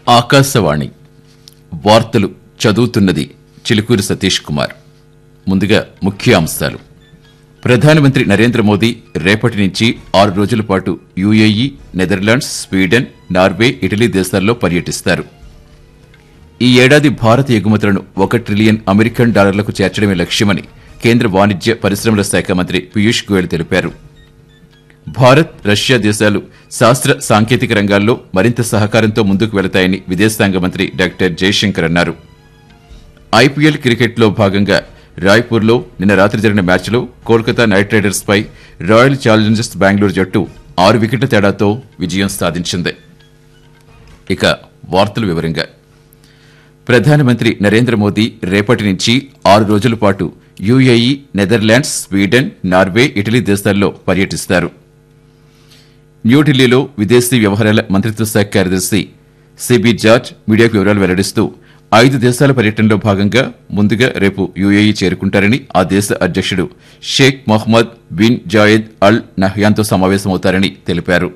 ఆకాశవాణి వార్తలు చదువుతున్నది చిలుకూరి సతీష్ కుమార్ ముందుగా ముఖ్య అంశాలు ప్రధానమంత్రి నరేంద్ర మోదీ రేపటి నుంచి ఆరు రోజుల పాటు UAE Netherlands Sweden Norway Italy దేశాల్లో పర్యటిస్తారు ఈ ఏడాది భారత ఎగుమతులను ఒక ట్రిలియన్ అమెరికన్ డాలర్లకు చేర్చడమే లక్ష్యమని కేంద్ర వాణిజ్య పరిశ్రమల శాఖ మంత్రి పీయూష్ గోయల్ తెలిపారు భారత్ రష్యా దేశాలు శాస్త్ర సాంకేతిక రంగాల్లో మరింత సహకారంతో ముందుకు వెళతాయని విదేశాంగ మంత్రి డాక్టర్ జయశంకర్ అన్నారు ఐపీఎల్ క్రికెట్లో భాగంగా రాయ్పూర్లో నిన్న రాత్రి జరిగిన మ్యాచ్లో కోల్కతా నైట్ రైడర్స్ పై రాయల్ ఛాలెంజర్స్ బెంగళూరు జట్టు ఆరు వికెట్ల తేడాతో విజయం సాధించింది ఇక వార్తల వివరంగా ప్రధానమంత్రి నరేంద్ర మోదీ రేపటి నుంచి ఆరు రోజుల పాటు UAE Netherlands Sweden Norway Italy దేశాల్లో పర్యటిస్తారు న్యూఢిల్లీలో విదేశీ వ్యవహారాల మంత్రిత్వ శాఖ కార్యదర్శి సిబి జార్జ్ మీడియాకు వివరాలు వెల్లడిస్తూ ఐదు దేశాల పర్యటనలో భాగంగా ముందుగా రేపు యుఏఈ చేరుకుంటారని ఆ దేశ అధ్యక్షుడు Sheikh Mohamed bin Zayed Al నహ్యాన్తో సమావేశమవుతారని తెలిపారు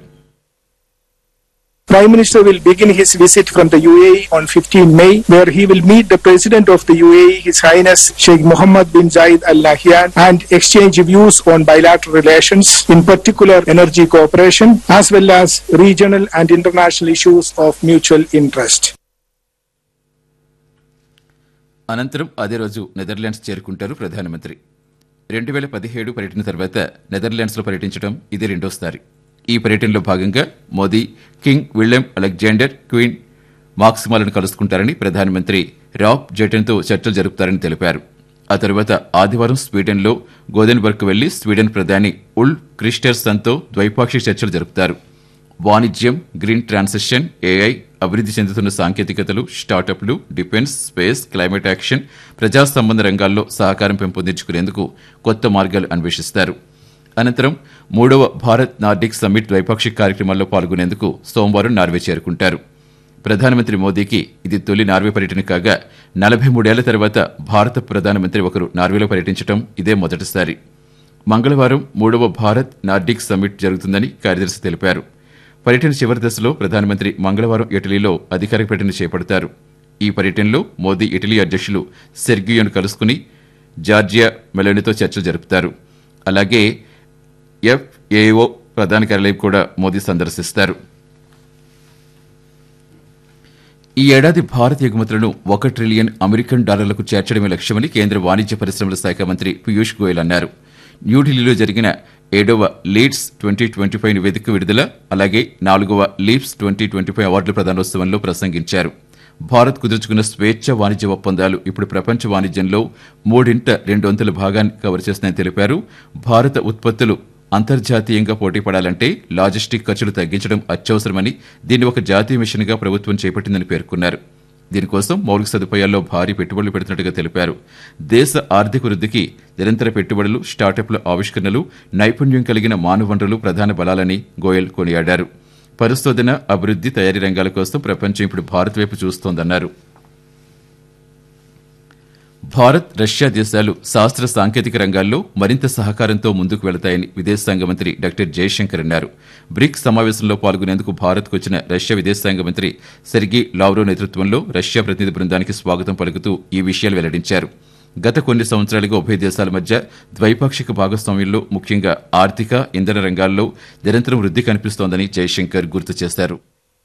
Prime Minister will begin his visit from the UAE on 15 May, where he will meet the President of the UAE, His Highness Sheikh Mohammed bin Zayed Al Nahyan, and exchange views on bilateral relations, in particular energy cooperation, as well as regional and international issues of mutual interest. అనంతరం అదే రోజు Netherlands చేరుకుంటారు ప్రధానమంత్రి రెండు వేల పదిహేడు పర్యటన తర్వాత నెదర్లాండ్స్లో పర్యటించడం ఇది రెండోసారి ఈ పర్యటనలో భాగంగా Modi King Willem Alexander Queen మాక్సిమాలను కలుసుకుంటారని ప్రధానమంత్రి రాబ్ జెటన్తో చర్చలు జరుపుతారని తెలిపారు ఆ తరువాత ఆదివారం స్వీడన్లో గోదెన్బర్గ్ వెళ్లి స్వీడన్ ప్రధాని ఉల్ క్రిస్టర్సన్తో ద్వైపాక్షిక చర్చలు జరుపుతారు వాణిజ్యం గ్రీన్ ట్రాన్సిషన్ ఏఐ అభివృద్ధి చెందుతున్న సాంకేతికతలు స్టార్టప్లు డిఫెన్స్ స్పేస్ క్లైమేట్ యాక్షన్ ప్రజా సంబంధ రంగాల్లో సహకారం పెంపొందించుకునేందుకు కొత్త మార్గాలు అన్వేషిస్తారు అనంతరం మూడవ భారత్ నార్డిక్ సమ్మిట్ ద్వైపాక్షిక కార్యక్రమాల్లో పాల్గొనేందుకు సోమవారం నార్వే చేరుకుంటారు ప్రధానమంత్రి మోదీకి ఇది తొలి నార్వే పర్యటన కాగా నలభై మూడేళ్ల తర్వాత భారత ప్రధానమంత్రి ఒకరు నార్వేలో పర్యటించడం ఇదే మొదటిసారి మంగళవారం మూడవ భారత్ నార్డిక్ సమ్మిట్ జరుగుతుందని కార్యదర్శి తెలిపారు పర్యటన చివరి దశలో ప్రధానమంత్రి మంగళవారం ఇటలీలో అధికారిక పర్యటన చేపడతారు ఈ పర్యటనలో మోదీ ఇటలీ అధ్యక్షులు సెర్గియోను కలుసుకుని జార్జియా మెలోనితో చర్చలు జరుపుతారు అలాగే ఎఫ్ఏఓ ప్రధాన కార్యాలయం కూడా మోదీ సందర్శిస్తారు ఈ ఏడాది భారత ఎగుమతులను ఒక ట్రిలియన్ అమెరికన్ డాలర్లకు చేర్చడమే లక్ష్యమని కేంద్ర వాణిజ్య పరిశ్రమల శాఖ మంత్రి పీయూష్ గోయల్ అన్నారు న్యూఢిల్లీలో జరిగిన ఏడవ లీడ్స్ ట్వంటీ ట్వంటీ ఫైవ్ నివేదిక విడుదల అలాగే నాలుగవ లీప్స్ ట్వంటీ ట్వంటీ ఫైవ్ అవార్డుల ప్రదానోత్సవంలో ప్రసంగించారు భారత్ కుదుర్చుకున్న స్వేచ్ఛ వాణిజ్య ఒప్పందాలు ఇప్పుడు ప్రపంచ వాణిజ్యంలో మూడింట రెండు వంతుల భాగాన్ని కవర్ చేస్తున్నాయని తెలిపారు భారత ఉత్పత్తులు అంతర్జాతీయంగా పోటీపడాలంటే లాజిస్టిక్ ఖర్చులు తగ్గించడం అత్యవసరమని దీన్ని ఒక జాతీయ మిషన్గా ప్రభుత్వం చేపట్టిందని పేర్కొన్నారు దీనికోసం మౌలిక సదుపాయాల్లో భారీ పెట్టుబడులు పెడుతున్నట్టుగా తెలిపారు దేశ ఆర్థిక వృద్ధికి నిరంతర పెట్టుబడులు స్టార్టప్ల ఆవిష్కరణలు నైపుణ్యం కలిగిన మానవ వనరులు ప్రధాన బలాలని గోయల్ కొనియాడారు పరిశోధన అభివృద్ధి తయారీ రంగాల కోసం ప్రపంచం ఇప్పుడు భారత్ వైపు చూస్తోందన్నారు భారత్ రష్యా దేశాలు శాస్త్ర సాంకేతిక రంగాల్లో మరింత సహకారంతో ముందుకు వెళతాయని విదేశాంగ మంత్రి డాక్టర్ జయశంకర్ అన్నారు బ్రిక్స్ సమావేశంలో పాల్గొనేందుకు భారత్కు వచ్చిన రష్యా విదేశాంగ మంత్రి సెర్గీ లావ్రో నేతృత్వంలో రష్యా ప్రతినిధి బృందానికి స్వాగతం పలుకుతూ ఈ విషయాలు వెల్లడించారు గత కొన్ని సంవత్సరాలుగా ఉభయ దేశాల మధ్య ద్వైపాక్షిక భాగస్వామ్యంలో ముఖ్యంగా ఆర్థిక ఇంధన రంగాల్లో నిరంతరం వృద్ధి కనిపిస్తోందని జయశంకర్ గుర్తు చేశారు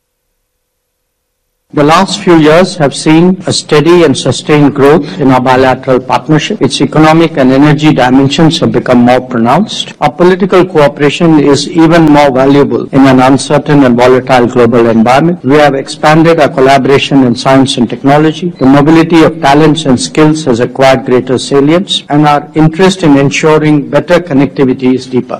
The last few years have seen a steady and sustained growth in our bilateral partnership. Its economic and energy dimensions have become more pronounced. Our political cooperation is even more valuable in an uncertain and volatile global environment. We have expanded our collaboration in science and technology. The mobility of talents and skills has acquired greater salience and our interest in ensuring better connectivity is deeper.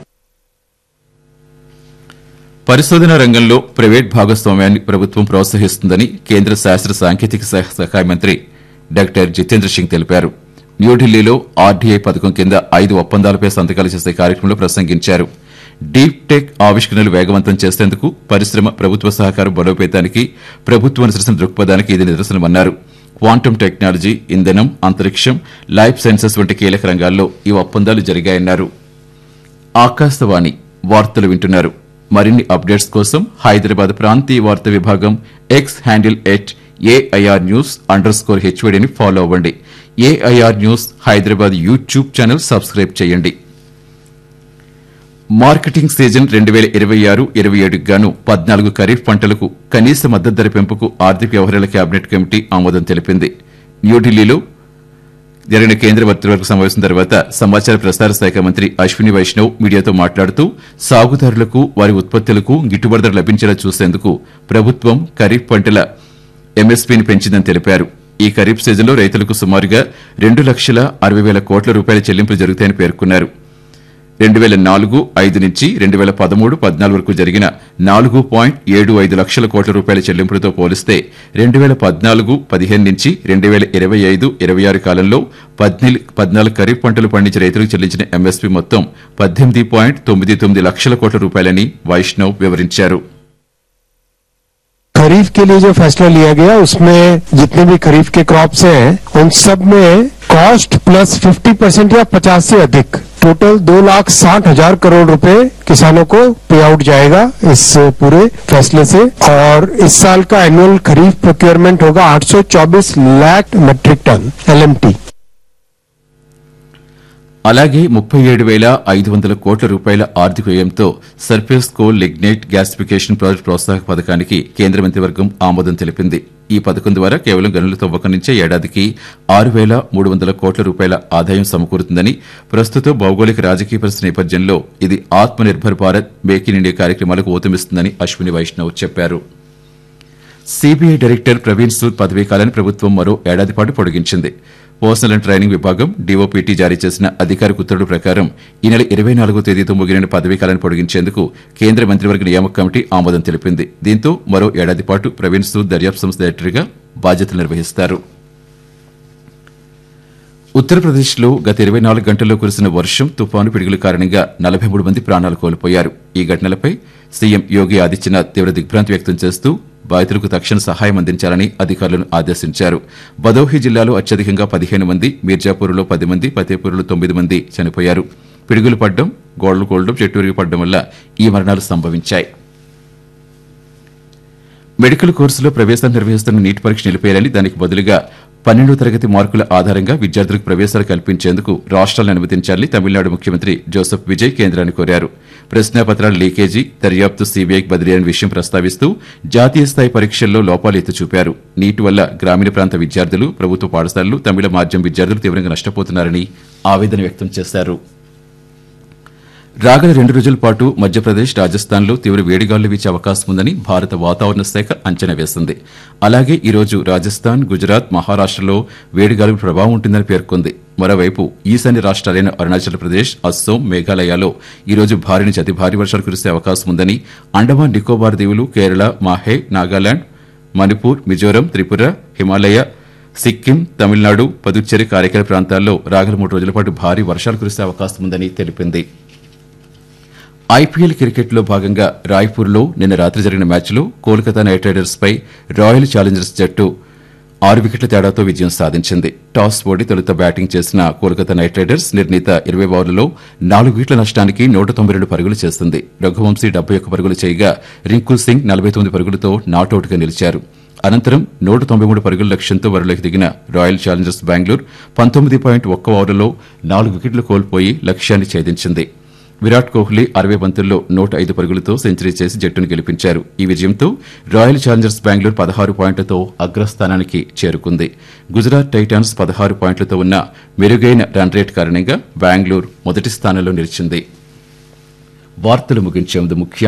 పరిశోధన రంగంలో private భాగస్వామ్యాన్ని ప్రభుత్వం ప్రోత్సహిస్తుందని కేంద్ర శాస్త్ర సాంకేతిక శాఖ సహాయ మంత్రి డాక్టర్ జితేంద్ర సింగ్ తెలిపారు న్యూఢిల్లీలో ఆర్డీఐ పథకం కింద ఐదు ఒప్పందాలపై సంతకాలు చేసే కార్యక్రమంలో ప్రసంగించారు డీప్ టెక్ ఆవిష్కరణలు వేగవంతం చేసేందుకు పరిశ్రమ ప్రభుత్వ సహకారం బలోపేతానికి ప్రభుత్వం అనుసరిస్తున్న దృక్పథానికి ఇది నిదర్శనమన్నారు క్వాంటం టెక్నాలజీ ఇంధనం అంతరిక్షం లైఫ్ సైన్సెస్ వంటి కీలక రంగాల్లో ఈ ఒప్పందాలు జరిగాయన్నారు ఆకాశవాణి వార్తలు వింటున్నారు మరిన్ని అప్డేట్స్ కోసం హైదరాబాద్ ప్రాంతీయ వార్తా విభాగం X handle at AIR news underscore హెచ్వీడీని ఫాలో అవ్వండి AIR news Hyderabad YouTube channel subscribe చేయండి మార్కెటింగ్ సీజన్ రెండు వేల ఇరవై ఆరు ఇరవై ఏడుకు గాను పద్నాలుగు ఖరీఫ్ పంటలకు కనీస మద్దతు ధర పెంపుకు ఆర్థిక వ్యవహారాల కేబినెట్ కమిటీ ఆమోదం తెలిపింది న్యూఢిల్లీలో జరిగిన కేంద్ర మంత్రివర్గ సమావేశం తర్వాత సమాచార ప్రసార శాఖ మంత్రి అశ్విని వైష్ణవ్ మీడియాతో మాట్లాడుతూ సాగుదారులకు వారి ఉత్పత్తులకు గిట్టుబాటు ధర లభించేలా చూసేందుకు ప్రభుత్వం ఖరీఫ్ పంటల ఎంఎస్పీని పెంచిందని తెలిపారు ఈ ఖరీఫ్ సీజన్లో రైతులకు సుమారుగా రెండు లక్షల అరవై వేల కోట్ల రూపాయల చెల్లింపులు జరుగుతాయని పేర్కొన్నారు రెండు వేల నాలుగు ఐదు నుంచి రెండు వేల పదమూడు పద్నాలుగు వరకు జరిగిన నాలుగు పాయింట్ ఏడు ఐదు లక్షల కోట్ల రూపాయల చెల్లింపులతో పోలిస్తే రెండు వేల పద్నాలుగు పదిహేను నుంచి రెండు వేల ఇరవై ఐదు ఇరవై ఆరు కాలంలో పద్నిల్- పద్నాలుగు ఖరీఫ్ పంటలు పండించే రైతులకు చెల్లించిన ఎంఎస్పీ మొత్తం పద్దెనిమిది పాయింట్ తొమ్మిది తొమ్మిది లక్షల కోట్ల రూపాయలని వైష్ణవ్ వివరించారు खरीफ के लिए जो फैसला लिया गया उसमें जितने भी खरीफ के क्रॉप्स हैं उन सब में कॉस्ट प्लस 50 परसेंट या 50 से अधिक टोटल दो लाख साठ हजार करोड़ रुपए किसानों को पे आउट जाएगा इस पूरे फैसले से और इस साल का एनुअल खरीफ प्रोक्योरमेंट होगा 824 लाख मेट्रिक टन एलएमटी అలాగే ముప్పై ఏడు వేల ఐదు వందల కోట్ల రూపాయల ఆర్థిక వ్యయంతో surface coal lignite gasification project ప్రోత్సాహక పథకానికి కేంద్ర మంత్రివర్గం ఆమోదం తెలిపింది ఈ పథకం ద్వారా కేవలం గనుల తవ్వకం నుంచే ఏడాదికి ఆరు వేల మూడు వందల కోట్ల రూపాయల ఆదాయం సమకూరుతుందని ప్రస్తుత భౌగోళిక రాజకీయ పరిస్థితి నేపథ్యంలో ఇది Atma Nirbhar Bharat make in India కార్యక్రమాలకు ఊతమిస్తుందని అశ్విని వైష్ణవ్ చెప్పారు సిబిఐ డైరెక్టర్ ప్రవీణ్ సూద్ పదవీ కాలాన్ని ప్రభుత్వం మరో ఏడాది పాటు పొడిగించింది పర్సనల్ అండ్ ట్రైనింగ్ విభాగం డీఓపీటీ జారీ చేసిన అధికారిక ఉత్తర్వుల ప్రకారం ఈ నెల ఇరవై నాలుగో తేదీతో ముగిన పదవీ కాలాన్ని పొడిగించేందుకు కేంద్ర మంత్రివర్గ నియామక కమిటీ ఆమోదం తెలిపింది దీంతో మరో ఏడాది పాటు ప్రవీణ్ సూద్ దర్యాప్తు సంస్థ డైరెక్టర్గా బాధ్యతలు నిర్వహిస్తారు ఉత్తరప్రదేశ్లో గత ఇరవై నాలుగు గంటల్లో కురిసిన వర్షం తుపాను పిడుగుల కారణంగా నలభై మూడు మంది ప్రాణాలు కోల్పోయారు ఈ ఘటనలపై సీఎం యోగి ఆదిత్యనాథ్ తీవ్ర దిగ్భ్రాంతి వ్యక్తం చేస్తూ బాధితులకు తక్షణ సహాయం అందించాలని అధికారులను ఆదేశించారు బదోహి జిల్లాలో అత్యధికంగా పదిహేను మంది మీర్జాపూర్లో పది మంది ఫతేపూర్లో తొమ్మిది మంది చనిపోయారు పిడుగులు పడ్డం గోడలు కోల్డం చెట్టు విరిగి పడ్డం వల్ల ఈ మరణాలు సంభవించాయి మెడికల్ కోర్సులో ప్రవేశాలు నిర్వహిస్తున్న నీట్ పరీక్ష నిలిపేయాలని దానికి బదులుగా పన్నెండో తరగతి మార్కుల ఆధారంగా విద్యార్థులకు ప్రవేశాలు కల్పించేందుకు రాష్ట్రాలను అనుమతించాలని తమిళనాడు ముఖ్యమంత్రి జోసెఫ్ విజయ్ కేంద్రాన్ని కోరారు ప్రశ్నాపత్రాల లీకేజీ దర్యాప్తు సీబీఐకి బదిలీ అనే విషయం ప్రస్తావిస్తూ జాతీయ స్థాయి పరీక్షల్లో లోపాలు ఎత్తి చూపారు నీటి వల్ల గ్రామీణ ప్రాంత విద్యార్థులు ప్రభుత్వ పాఠశాలలు తమిళ మాధ్యమం విద్యార్థులు తీవ్రంగా నష్టపోతున్నారని ఆవేదన వ్యక్తం చేశారు రాగల రెండు రోజుల పాటు మధ్యప్రదేశ్ రాజస్థాన్లో తీవ్ర వేడిగాలు వీచే అవకాశం ఉందని భారత వాతావరణ శాఖ అంచనా వేసింది అలాగే ఈ రోజు రాజస్థాన్ గుజరాత్ మహారాష్టలో వేడిగాలుల ప్రభావం ఉంటుందని పేర్కొంది మరోవైపు ఈశాన్య రాష్ట్రాలైన అరుణాచల్ ప్రదేశ్ అస్సోం మేఘాలయాలో ఈ రోజు భారీ నుంచి అతి భారీ వర్షాలు కురిసే అవకాశం ఉందని అండమాన్ నికోబార్ దీవులు కేరళ మాహే నాగాలాండ్ మణిపూర్ మిజోరం త్రిపుర హిమాలయ సిక్కిం తమిళనాడు పుదుచ్చేరి కారైకాల ప్రాంతాల్లో రాగల మూడు రోజుల పాటు భారీ వర్షాలు కురిసే అవకాశం ఉందని తెలిపింది ఐపీఎల్ క్రికెట్లో భాగంగా రాయ్పూర్లో నిన్న రాత్రి జరిగిన మ్యాచ్లో కోల్కతా నైట్ రైడర్స్ పై రాయల్ ఛాలెంజర్స్ జట్టు ఆరు వికెట్ల తేడాతో విజయం సాధించింది టాస్ ఓడి తొలుత బ్యాటింగ్ చేసిన కోల్కతా నైట్ రైడర్స్ నిర్ణీత ఇరవై ఓవర్లలో నాలుగు వికెట్ల నష్టానికి నూట తొంభై రెండు పరుగులు చేస్తుంది రఘువంశీ డెబ్బై ఒక్క పరుగులు చేయగా రింకు సింగ్ నలభై తొమ్మిది పరుగులతో నాటౌట్గా నిలిచారు అనంతరం నూట తొంభై మూడు పరుగుల లక్ష్యంతో బరిలోకి దిగిన రాయల్ ఛాలెంజర్స్ బెంగళూరు పంతొమ్మిది పాయింట్ ఒక్క ఓవర్లలో నాలుగు వికెట్లు కోల్పోయి లక్ష్యాన్ని ఛేదించింది విరాట్ కోహ్లీ అరవై బంతుల్లో నూట ఐదు పరుగులతో సెంచరీ చేసి జట్టును గెలిపించారు ఈ విజయంతో రాయల్ ఛాలెంజర్స్ బెంగళూరు పదహారు పాయింట్లతో అగ్రస్థానానికి చేరుకుంది గుజరాత్ టైటాన్స్ పదహారు పాయింట్లతో ఉన్న మెరుగైన రన్ రేట్ కారణంగా బెంగళూరు మొదటి స్థానంలో నిలిచింది వార్తలు ముగించే ముందు ముఖ్య